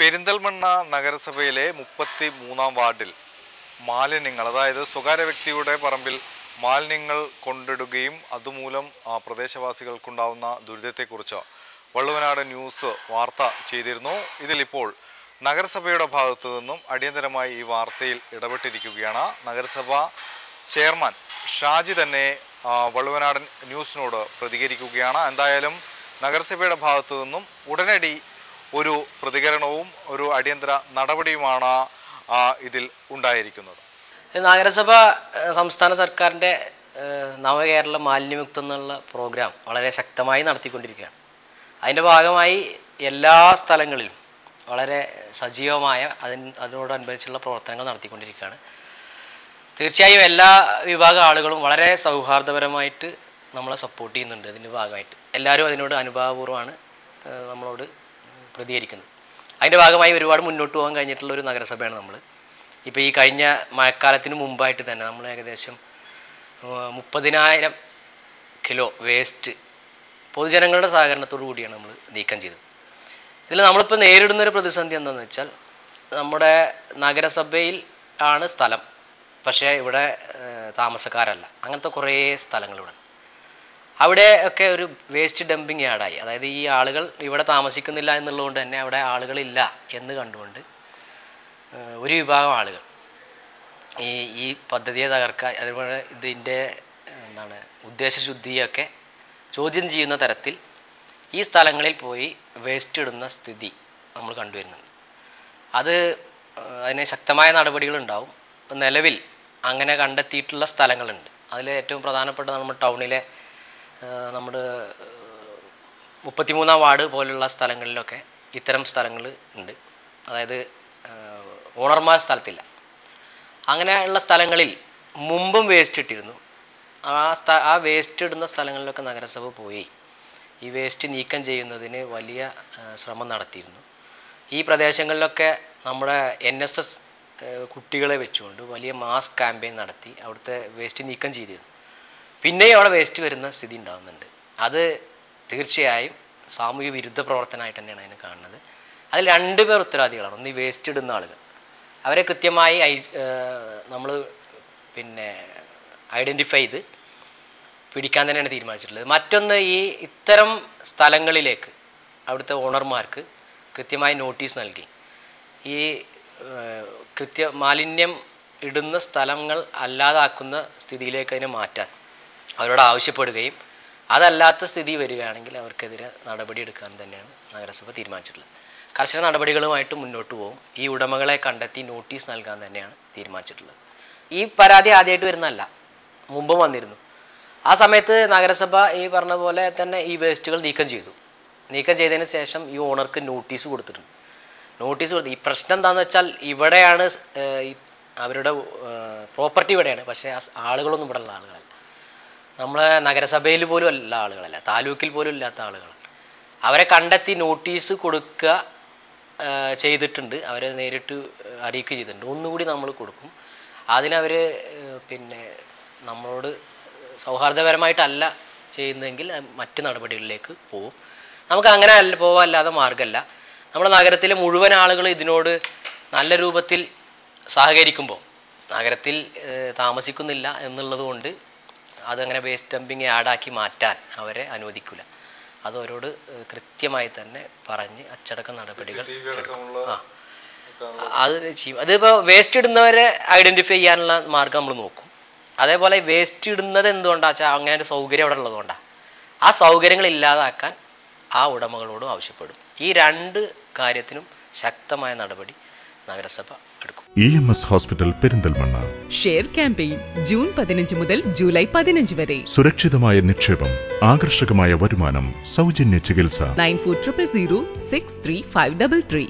പെരിന്തൽമണ്ണ നഗരസഭയിലെ മുപ്പത്തി മൂന്നാം വാർഡിൽ മാലിന്യങ്ങൾ അതായത് സ്വകാര്യ വ്യക്തിയുടെ പറമ്പിൽ മാലിന്യങ്ങൾ കൊണ്ടിടുകയും അതുമൂലം ആ, പ്രദേശവാസികൾക്കുണ്ടാവുന്ന ദുരിതത്തെക്കുറിച്ച് വള്ളുവനാട് ന്യൂസ് വാർത്ത ചെയ്തിരുന്നു ഇതിലിപ്പോൾ നഗരസഭയുടെ ഭാഗത്തു നിന്നും അടിയന്തരമായി ഈ വാർത്തയിൽ ഇടപെട്ടിരിക്കുകയാണ് നഗരസഭ ചെയർമാൻ ഷാജി തന്നെ ആ, വള്ളുവനാടൻ ന്യൂസിനോട് പ്രതികരിക്കുകയാണ് എന്തായാലും നഗരസഭയുടെ ഭാഗത്തു നിന്നും ഉടനടി ഒരു പ്രതികരണവും ഒരു അടിയന്തര നടപടിയുമാണ് ആ, ഇതിൽ ഉണ്ടായിരിക്കുന്നത് നഗരസഭ ഏഹ്, സംസ്ഥാന സർക്കാരിൻ്റെ ഏഹ്, നവകേരള മാലിന്യമുക്തം എന്നുള്ള പ്രോഗ്രാം വളരെ ശക്തമായി നടത്തിക്കൊണ്ടിരിക്കുകയാണ് അതിൻ്റെ ഭാഗമായി എല്ലാ സ്ഥലങ്ങളിലും വളരെ സജീവമായ അതിന് അതിനോടനുബന്ധിച്ചുള്ള പ്രവർത്തനങ്ങൾ നടത്തിക്കൊണ്ടിരിക്കുകയാണ് തീർച്ചയായും എല്ലാ വിഭാഗം ആളുകളും വളരെ സൗഹാർദ്ദപരമായിട്ട് നമ്മളെ സപ്പോർട്ട് ചെയ്യുന്നുണ്ട് ഇതിൻ്റെ ഭാഗമായിട്ട് എല്ലാവരും അതിനോട് അനുഭാവപൂർവ്വമാണ് ഏഹ്, നമ്മളോട് പ്രതികരിക്കുന്നത് അതിൻ്റെ ഭാഗമായി ഒരുപാട് മുന്നോട്ട് പോകാൻ കഴിഞ്ഞിട്ടുള്ള ഒരു നഗരസഭയാണ് നമ്മൾ ഇപ്പോൾ ഈ കഴിഞ്ഞ മഴക്കാലത്തിന് മുമ്പായിട്ട് തന്നെ നമ്മൾ ഏകദേശം ഏഹ്, മുപ്പതിനായിരം കിലോ വേസ്റ്റ് പൊതുജനങ്ങളുടെ സഹകരണത്തോടു കൂടിയാണ് നമ്മൾ നീക്കം ചെയ്തത് ഇതിൽ നമ്മളിപ്പോൾ നേരിടുന്ന ഒരു പ്രതിസന്ധി എന്താണെന്ന് വെച്ചാൽ നമ്മുടെ നഗരസഭയിൽ ആണ് സ്ഥലം പക്ഷേ ഇവിടെ ഏഹ്, താമസക്കാരല്ല അങ്ങനത്തെ കുറേ സ്ഥലങ്ങൾ ഇവിടെ ഉണ്ട്. അവിടെ ഒക്കെ ഒരു വേസ്റ്റ് ഡംപിങ് യാർഡായി അതായത് ഈ ആളുകൾ ഇവിടെ താമസിക്കുന്നില്ല എന്നുള്ളതുകൊണ്ട് തന്നെ അവിടെ ആളുകളില്ല എന്ന് കണ്ടുകൊണ്ട് ഏഹ്, ഒരു വിഭാഗം ആളുകൾ ഈ ഈ പദ്ധതിയെ തകർക്കാൻ അതുപോലെ ഇതിൻ്റെ എന്താണ് ഉദ്ദേശശുദ്ധിയൊക്കെ ചോദ്യം ചെയ്യുന്ന തരത്തിൽ ഈ സ്ഥലങ്ങളിൽ പോയി വേസ്റ്റ് ഇടുന്ന സ്ഥിതി നമ്മൾ കണ്ടുവരുന്നുണ്ട് അത് ഏഹ്, അതിന് ശക്തമായ നടപടികളുണ്ടാവും നിലവിൽ അങ്ങനെ കണ്ടെത്തിയിട്ടുള്ള സ്ഥലങ്ങളുണ്ട് അതിൽ ഏറ്റവും പ്രധാനപ്പെട്ട നമ്മുടെ ടൗണിലെ ഏഹ്, നമ്മുടെ മുപ്പത്തിമൂന്നാം വാർഡ് പോലുള്ള സ്ഥലങ്ങളിലൊക്കെ ഇത്തരം സ്ഥലങ്ങൾ ഉണ്ട് അതായത് ഏഹ്, ഓണർമാർ സ്ഥലത്തില്ല അങ്ങനെയുള്ള സ്ഥലങ്ങളിൽ മുമ്പും വേസ്റ്റ് ഇട്ടിരുന്നു ആ സ്ഥ ആ വേസ്റ്റ് ഇടുന്ന സ്ഥലങ്ങളിലൊക്കെ നഗരസഭ പോയി ഈ വേസ്റ്റ് നീക്കം ചെയ്യുന്നതിന് വലിയ ആ, ശ്രമം നടത്തിയിരുന്നു ഈ പ്രദേശങ്ങളിലൊക്കെ നമ്മുടെ എൻ എസ് എസ് കുട്ടികളെ വെച്ചുകൊണ്ട് വലിയ മാസ് ക്യാമ്പയിൻ നടത്തി അവിടുത്തെ വേസ്റ്റ് നീക്കം ചെയ്തിരുന്നു പിന്നെയും അവിടെ വേസ്റ്റ് വരുന്ന സ്ഥിതി ഉണ്ടാകുന്നുണ്ട് അത് തീർച്ചയായും സാമൂഹ്യ വിരുദ്ധ പ്രവർത്തനമായിട്ട് തന്നെയാണ് അതിനെ കാണുന്നത് അതിൽ രണ്ട് പേർ ഉത്തരവാദികളാണ് ഒന്ന് ഈ വേസ്റ്റ് ഇടുന്ന ആളുകൾ അവരെ കൃത്യമായി ഐ നമ്മൾ പിന്നെ ഐഡൻറ്റിഫൈ ചെയ്ത് പിടിക്കാൻ തന്നെയാണ് തീരുമാനിച്ചിട്ടുള്ളത് മറ്റൊന്ന് ഈ ഇത്തരം സ്ഥലങ്ങളിലേക്ക് അവിടുത്തെ ഓണർമാർക്ക് കൃത്യമായി നോട്ടീസ് നൽകി ഈ ഏഹ്, കൃത്യ മാലിന്യം ഇടുന്ന സ്ഥലങ്ങൾ അല്ലാതാക്കുന്ന സ്ഥിതിയിലേക്ക് അതിനെ മാറ്റാൻ അവരോട് ആവശ്യപ്പെടുകയും അതല്ലാത്ത സ്ഥിതി വരികയാണെങ്കിൽ അവർക്കെതിരെ നടപടിയെടുക്കാൻ തന്നെയാണ് നഗരസഭ തീരുമാനിച്ചിട്ടുള്ളത് കർശന നടപടികളുമായിട്ട് മുന്നോട്ട് പോകും ഈ ഉടമകളെ കണ്ടെത്തി നോട്ടീസ് നൽകാൻ തന്നെയാണ് തീരുമാനിച്ചിട്ടുള്ളത് ഈ പരാതി ആദ്യമായിട്ട് വരുന്നതല്ല മുമ്പും വന്നിരുന്നു ആ സമയത്ത് നഗരസഭ ഈ പറഞ്ഞ പോലെ തന്നെ ഈ വേസ്റ്റുകൾ നീക്കം ചെയ്തു നീക്കം ചെയ്തതിന് ശേഷം ഈ ഓണർക്ക് നോട്ടീസ് കൊടുത്തിട്ടുണ്ട് നോട്ടീസ് കൊടുത്തു ഈ പ്രശ്നം എന്താണെന്ന് വെച്ചാൽ ഇവിടെയാണ് ഏഹ്, ഈ അവരുടെ പ്രോപ്പർട്ടി ഇവിടെയാണ് പക്ഷേ ആ സ് ആളുകളൊന്നും ഇവിടെ ഉള്ള ആളുകളല്ല നമ്മളെ നഗരസഭയിൽ പോലും അല്ല ആളുകളല്ല താലൂക്കിൽ പോലും ഇല്ലാത്ത ആളുകളാണ് അവരെ കണ്ടെത്തി നോട്ടീസ് കൊടുക്കുക ആ, ചെയ്തിട്ടുണ്ട് അവരെ നേരിട്ട് അറിയിക്കുക ചെയ്തിട്ടുണ്ട് ഒന്നുകൂടി നമ്മൾ കൊടുക്കും അതിനവർ പിന്നെ നമ്മളോട് സൗഹാർദ്ദപരമായിട്ടല്ല ചെയ്യുന്നതെങ്കിൽ അത് മറ്റ് നടപടികളിലേക്ക് പോകും നമുക്ക് അങ്ങനെ അല്ല പോകാല്ലാതെ മാർഗമല്ല നമ്മുടെ നഗരത്തിലെ മുഴുവൻ ആളുകൾ ഇതിനോട് നല്ല രൂപത്തിൽ സഹകരിക്കുമ്പോൾ നഗരത്തിൽ ഏഹ്, താമസിക്കുന്നില്ല എന്നുള്ളത് കൊണ്ട് അതങ്ങനെ വേസ്റ്റ് ഡംപിങ് ആഡാക്കി മാറ്റാൻ അവരെ അനുവദിക്കില്ല അത് അവരോട് ഏഹ്, കൃത്യമായി തന്നെ പറഞ്ഞ് അച്ചടക്ക നടപടികൾ എടുക്കും ആ അത് ചെയ്യും അതിപ്പോൾ വേസ്റ്റ് ഇടുന്നവരെ ഐഡൻറ്റിഫൈ ചെയ്യാനുള്ള മാർഗം നമ്മൾ നോക്കും അതേപോലെ വേസ്റ്റ് ഇടുന്നത് എന്തുകൊണ്ടാണ് വെച്ചാൽ അങ്ങനെ ഒരു സൗകര്യം അവിടെ ഉള്ളതുകൊണ്ടാണ് ആ സൗകര്യങ്ങൾ ഇല്ലാതാക്കാൻ ആ ഉടമകളോടും ആവശ്യപ്പെടും ഈ രണ്ട് കാര്യത്തിനും ശക്തമായ നടപടി നഗരസഭ എടുക്കും E M S hospital Perinthalmanna share campaign June പതിനഞ്ച് മുതൽ ജൂലൈ പതിനഞ്ച് വരെ സുരക്ഷിതമായ നിക്ഷേപം ആകർഷകമായ വരുമാനം സൗജന്യ ചികിത്സ nine four triple zero six three five double three